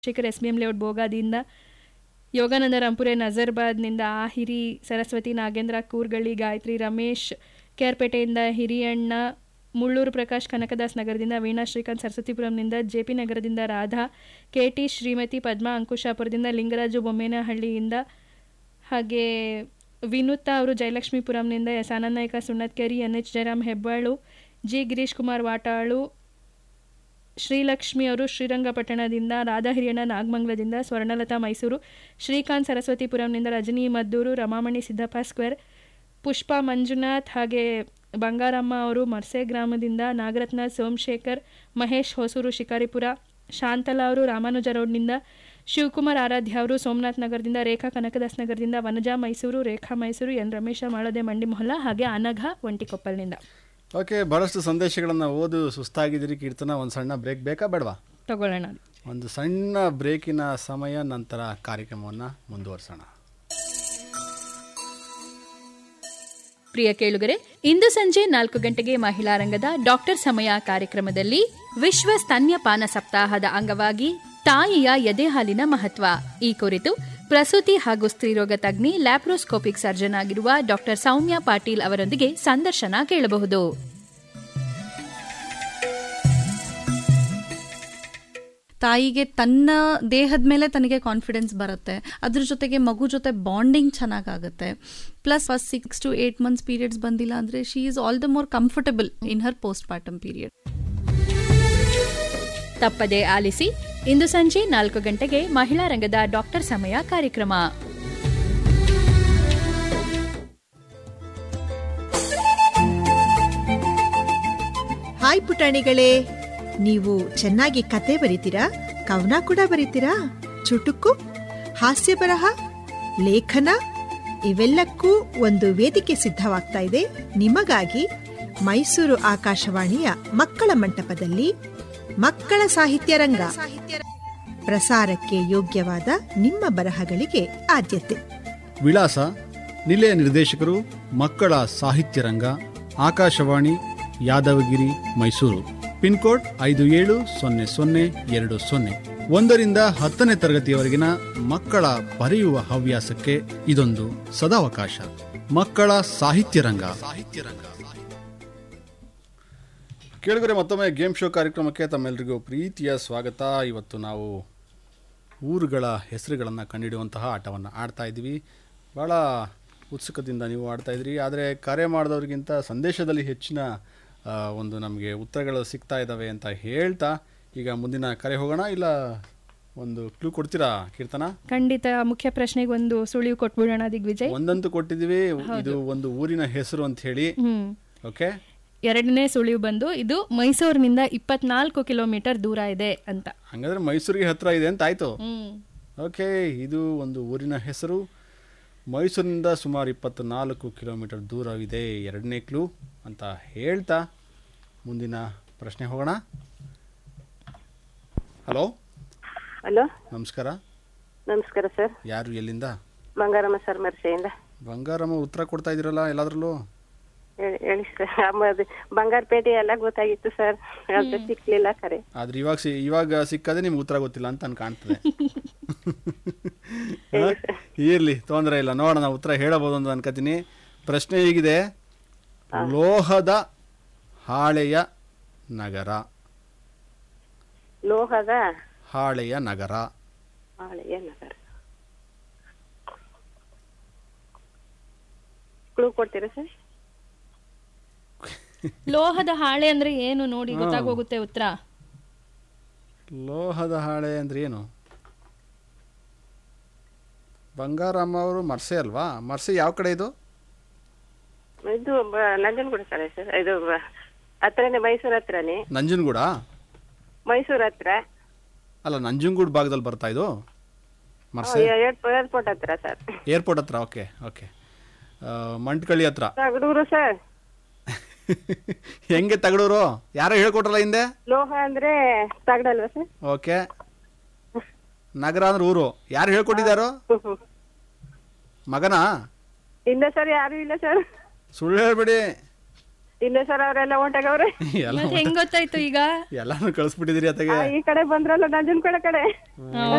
Shekhar S B M layout ಬೋಗಾದಿಯಿಂದ ಯೋಗಾನಂದ ರಾಂಪುರೆ ನಜರ್ಬಾದ್ನಿಂದ ಆಹಿರಿ ಸರಸ್ವತಿ ನಾಗೇಂದ್ರ ಕೂರ್ಗಳ್ಳಿ ಗಾಯತ್ರಿ ರಮೇಶ್ ಕೇರ್ಪೇಟೆಯಿಂದ ಹಿರಿಯಣ್ಣ ಮುಳ್ಳೂರು ಪ್ರಕಾಶ್ ಕನಕದಾಸ್ ನಗರದಿಂದ ವೀಣಾ ಶ್ರೀಕಾಂತ್ ಸರಸ್ವತಿಪುರಂನಿಂದ ಜೆಪಿ ನಗರದಿಂದ ರಾಧಾ ಕೆಟಿ ಶ್ರೀಮತಿ ಪದ್ಮಾ ಅಂಕುಶಾಪುರದಿಂದ ಲಿಂಗರಾಜು ಬೊಮ್ಮೇನಹಳ್ಳಿಯಿಂದ ಹಾಗೆ ವಿನುತಾ ಅವರು ಜಯಲಕ್ಷ್ಮೀಪುರಂನಿಂದ S Anand Nayka Sunnatkeri N H Jayaram Hebbalu G Girish Kumar Vatalu Srilakshmi ಅವರು ಶ್ರೀರಂಗಪಟ್ಟಣದಿಂದ ರಾಧಾ ಹಿರಿಯಣ್ಣ ನಾಗಮಂಗಲದಿಂದ ಸ್ವರ್ಣಲತಾ ಮೈಸೂರು ಶ್ರೀಕಾಂತ್ ಸರಸ್ವತಿಪುರಂನಿಂದ ರಜನಿ ಮದ್ದೂರು ರಮಾಮಣಿ ಸಿದ್ದಪ್ಪ ಸ್ಕ್ವೇರ್ ಪುಷ್ಪಾ ಮಂಜುನಾಥ್ ಹಾಗೆ ಬಂಗಾರಮ್ಮ ಅವರು ಮರ್ಸೆ ಗ್ರಾಮದಿಂದ ನಾಗರತ್ನ ಸೋಮಶೇಖರ್ ಮಹೇಶ್ ಹೊಸೂರು ಶಿಕಾರಿಪುರ ಶಾಂತಲಾ ಅವರು ರಾಮಾನುಜ ರೋಡ್ನಿಂದ ಶಿವಕುಮಾರ್ ಆರಾಧ್ಯ ಅವರು ಸೋಮನಾಥ್ ನಗರದಿಂದ ರೇಖಾ ಕನಕದಾಸ್ ನಗರದಿಂದ ವನಜಾ ಮೈಸೂರು ರೇಖಾ ಮೈಸೂರು ಎನ್ ರಮೇಶ ಮಾಳದೆ ಮಂಡಿ ಮೊಹಲ್ಲಾ ಹಾಗೆ ಅನಘ ಒಂಟಿಕೊಪ್ಪಲ್ನಿಂದ ಓಕೆ ಭಾಳಷ್ಟು ಸಂದೇಶಗಳನ್ನು ಓದು ಸುಸ್ತಾಗಿದ್ದೀರಿ ಕೀರ್ತನ ಒಂದು ಸಣ್ಣ ಬ್ರೇಕ್ ಬೇಕಾ ಬೇಡವಾ ತಗೊಳ್ಳೋಣ ಒಂದು ಸಣ್ಣ ಬ್ರೇಕಿನ ಸಮಯ ನಂತರ ಕಾರ್ಯಕ್ರಮವನ್ನು ಮುಂದುವರಿಸೋಣ ಪ್ರಿಯ ಕೇಳುಗರೆ ಇಂದು ಸಂಜೆ ನಾಲ್ಕು ಗಂಟೆಗೆ ಮಹಿಳಾ ರಂಗದ ಡಾಕ್ಟರ್ ಸಮಯ ಕಾರ್ಯಕ್ರಮದಲ್ಲಿ ವಿಶ್ವ ಸ್ತನ್ಯಪಾನ ಸಪ್ತಾಹದ ಅಂಗವಾಗಿ ತಾಯಿಯ ಎದೆ ಹಾಲಿನ ಮಹತ್ವ ಈ ಕುರಿತು ಪ್ರಸೂತಿ ಹಾಗೂ ಸ್ತ್ರೀರೋಗ ತಜ್ಞೆ ಲ್ಯಾಪ್ರೋಸ್ಕೋಪಿಕ್ ಸರ್ಜನ್ ಆಗಿರುವ ಡಾಕ್ಟರ್ ಸೌಮ್ಯ ಪಾಟೀಲ್ ಅವರೊಂದಿಗೆ ಸಂದರ್ಶನ ಕೇಳಬಹುದು ತಾಯಿಗೆ ತನ್ನ ದೇಹದ ಮೇಲೆ ತನಗೆ ಕಾನ್ಫಿಡೆನ್ಸ್ ಬರುತ್ತೆ ಅದ್ರ ಜೊತೆಗೆ ಮಗು ಜೊತೆ ಬಾಂಡಿಂಗ್ ಚೆನ್ನಾಗಾಗುತ್ತೆ plus first six to eight months periods ಬಂದಿಲ್ಲ ಅಂದರೆ she is all the more comfortable in her postpartum period ತಪ್ಪದೆ ಆಲಿಸಿ ಇಂದು ಸಂಜೆ ನಾಲ್ಕು ಗಂಟೆಗೆ ಮಹಿಳಾ ರಂಗದ ಡಾಕ್ಟರ್ ಸಮಯ ಕಾರ್ಯಕ್ರಮ ಹಾಯ್ ಪುಟಾಣಿಗಳೇ ನೀವು ಚೆನ್ನಾಗಿ ಕತೆ ಬರೀತೀರಾ ಕವನ ಕೂಡ ಬರೀತೀರಾ ಚುಟುಕು ಹಾಸ್ಯ ಬರಹ ಲೇಖನ ಇವೆಲ್ಲಕ್ಕೂ ಒಂದು ವೇದಿಕೆ ಸಿದ್ಧವಾಗ್ತಾ ಇದೆ ನಿಮಗಾಗಿ ಮೈಸೂರು ಆಕಾಶವಾಣಿಯ ಮಕ್ಕಳ ಮಂಟಪದಲ್ಲಿ ಮಕ್ಕಳ ಸಾಹಿತ್ಯ ರಂಗ ಪ್ರಸಾರಕ್ಕೆ ಯೋಗ್ಯವಾದ ನಿಮ್ಮ ಬರಹಗಳಿಗೆ ಆದ್ಯತೆ ವಿಳಾಸ ನಿಲಯ ನಿರ್ದೇಶಕರು ಮಕ್ಕಳ ಸಾಹಿತ್ಯ ರಂಗ ಆಕಾಶವಾಣಿ ಯಾದವಗಿರಿ ಮೈಸೂರು ಪಿನ್ಕೋಡ್ ಐದು ಏಳು ಸೊನ್ನೆ ಸೊನ್ನೆ ಎರಡು ಸೊನ್ನೆ ಒಂದರಿಂದ ಹತ್ತನೇ ತರಗತಿಯವರೆಗಿನ ಮಕ್ಕಳ ಬರೆಯುವ ಹವ್ಯಾಸಕ್ಕೆ ಇದೊಂದು ಸದಾವಕಾಶ ಮಕ್ಕಳ ಸಾಹಿತ್ಯ ರಂಗ ಸಾಹಿತ್ಯ ರಂಗ ಕೇಳಿದರೆ ಮತ್ತೊಮ್ಮೆ ಗೇಮ್ ಶೋ ಕಾರ್ಯಕ್ರಮಕ್ಕೆ ತಮ್ಮೆಲ್ಲರಿಗೂ ಪ್ರೀತಿಯ ಸ್ವಾಗತ ಇವತ್ತು ನಾವು ಊರುಗಳ ಹೆಸರುಗಳನ್ನು ಕಂಡುಹಿಡಿಯುವಂತಹ ಆಟವನ್ನು ಆಡ್ತಾ ಇದ್ದೀವಿ ಭಾಳ ಉತ್ಸುಕದಿಂದ ನೀವು ಆಡ್ತಾ ಇದ್ರಿ ಆದರೆ ಕರೆ ಮಾಡಿದವ್ರಿಗಿಂತ ಸಂದೇಶದಲ್ಲಿ ಹೆಚ್ಚಿನ ಆ, ಒಂದು ನಮಗೆ ಉತ್ತರಗಳು ಸಿಗ್ತಾ ಇದ್ದಾವೆ ಅಂತ ಹೇಳ್ತಾ ಈಗ ಮುಂದಿನ ಕರೆ ಹೋಗೋಣ ಇಲ್ಲ ಒಂದು ಕ್ಲೂ ಕೊಡ್ತೀರಾ ಕೀರ್ತನ ಖಂಡಿತ ಮುಖ್ಯ ಪ್ರಶ್ನೆಗೆ ಒಂದು ಸುಳಿವು ಕೊಟ್ಬಿಡೋಣ ದಿಗ್ವಿಜಯ್ ಒಂದಂತೂ ಕೊಟ್ಟಿದ್ದೀವಿ ಇದು ಒಂದು ಊರಿನ ಹೆಸರು ಅಂತ ಹೇಳಿ ಹ್ಮ್ ಓಕೆ ಎರಡನೇ ಸುಳಿವು ಬಂದು ಇದು ಮೈಸೂರಿನಿಂದ ಇಪ್ಪತ್ನಾಲ್ಕು ಕಿಲೋಮೀಟರ್ ದೂರ ಇದೆ ಅಂತ ಹಾಗಾದ್ರೆ ಮೈಸೂರಿಗೆ ಹತ್ರ ಇದೆ ಅಂತ ಆಯ್ತು ಹ್ಮ್ ಓಕೆ ಇದು ಒಂದು ಊರಿನ ಹೆಸರು ಮೈಸೂರಿನಿಂದ ಸುಮಾರು ಇಪ್ಪತ್ತು ನಾಲ್ಕು ಕಿಲೋಮೀಟರ್ ದೂರವಿದೆ ಎರಡನೇ ಕ್ಲೂ ಅಂತ ಹೇಳ್ತಾ ಮುಂದಿನ ಪ್ರಶ್ನೆ ಹೋಗೋಣ ಹಲೋ ಹಲೋ ನಮಸ್ಕಾರ ನಮಸ್ಕಾರ ಸರ್ ಯಾರು ಎಲ್ಲಿಂದ ಬಂಗಾರಮ್ಮ ಸರ್ ಮರ್ಸೆಯಿಂದ ಬಂಗಾರಮ್ಮ ಉತ್ತರ ಕೊಡ್ತಾ ಇದ್ದೀರಲ್ಲ ಎಲ್ಲಾದ್ರಲ್ಲೂ ಹೇಳಿ ಹೇಳಿ ಸರ್ ಅಮ್ಮ ಅದು ಬಂಗಾರಪೇಟೆ ಎಲ್ಲ ಗೊತ್ತಾಗಿತ್ತು ಸರ್ ಅದು ಸಿಕ್ಲಿಲ್ಲ ಕರೆ ಆದ್ರೆ ಇವಾಗ ಸಿ ಇವಾಗ ಸಿಕ್ಕದೆ ನಿಮ್ಗೆ ಉತ್ತರ ಗೊತ್ತಿಲ್ಲ ಅಂತ ನನ್ಗೆ ಕಾಣ್ತದೆ ಇರ್ಲಿ ತೊಂದರೆ ಇಲ್ಲ ನೋಡೋಣ ಉತ್ತರ ಹೇಳಬಹುದು ಅಂತ ಅನ್ಕೋತೀನಿ ಪ್ರಶ್ನೆ ಹೀಗಿದೆ ಲೋಹದ ಹಾಳೆಯ ನಗರ ಲೋಹದ ಹಾಳೆಯ ನಗರ ಹಾಳೆಯ ನಗರ ಕ್ಲೂ ಕೊಡ್ತೀರಾ ಸರ್ ಲೋಹದ ಹಾಳೆ ಅಂದ್ರೆ ಏನು ನೋಡಿ ಗೊತ್ತಾಗೋಗುತ್ತೆ ಉತ್ತರ ಲೋಹದ ಹಾಳೆ ಅಂದ್ರೆ ಏನು ಬಂಗಾರಮ್ಮ ಅವರು ಮರ್ಸೆ ಅಲ್ವಾ ಮರ್ಸೆ ಯಾವ ಕಡೆ ಇದು ಇದು ಬ- ನಂಜನಗೂಡು ಕಡೆ ಸರ್ ಇದು ಬ- ಹತ್ರನೇ ಮೈಸೂರು ಹತ್ರನೇ ನಂಜನಗೂಡ ಮೈಸೂರು ಹತ್ರ ಅಲ್ಲ ನಂಜನಗೂಡು ಭಾಗದಲ್ಲಿ ಬರ್ತಾ ಇದು ಮರ್ಸೆ ಏರ್ಪೋರ್ಟ್ ಹತ್ರ ಸರ್ ಏರ್ಪೋರ್ಟ್ ಹತ್ರ ಓಕೆ ಓಕೆ ಮಂಟ್ಕಳ್ಳಿ ಹತ್ರ ತಗಡೂರು ಸರ್ ಹೆಂಗೆ ತಗಡೂರು ಯಾರೋ ಹೇಳ್ಕೊಟ್ರಲ್ಲ ಹಿಂದೆ ಲೋಹ ಅಂದ್ರೆ ತಗಡಲ್ವಾ ಸರ್ ಓಕೆ ನಗರ ಅಂದ್ರೆ ಊರು ಯಾರು ಹೇಳ್ಕೊಟ್ಟಿದ್ದಾರೋ ಮಗನಾ ಇಲ್ಲ ಸರ್ ಯಾರು ಇಲ್ಲ ಸರ್ ಸುಳ್ಳು ಹೇಳ್ಬೇಡಿ ಇಲ್ಲ ಸರ್ ಅವರೆಲ್ಲ ಹೊಂಟಾಗವ್ರೆ ಎಲ್ಲ ಮತ್ತೆ ಹೆಂಗ್ ಗೊತ್ತಾಯ್ತು ಈಗ ಎಲ್ಲಾನು ಕಳಿಸ್ಬಿಟ್ಟಿದ್ದೀರಿ ಅತ್ತಗೆ ಈ ಕಡೆ ಬಂದ್ರಲ್ಲ ನಂಜನಗೂಡ ಕಡೆ ಆ,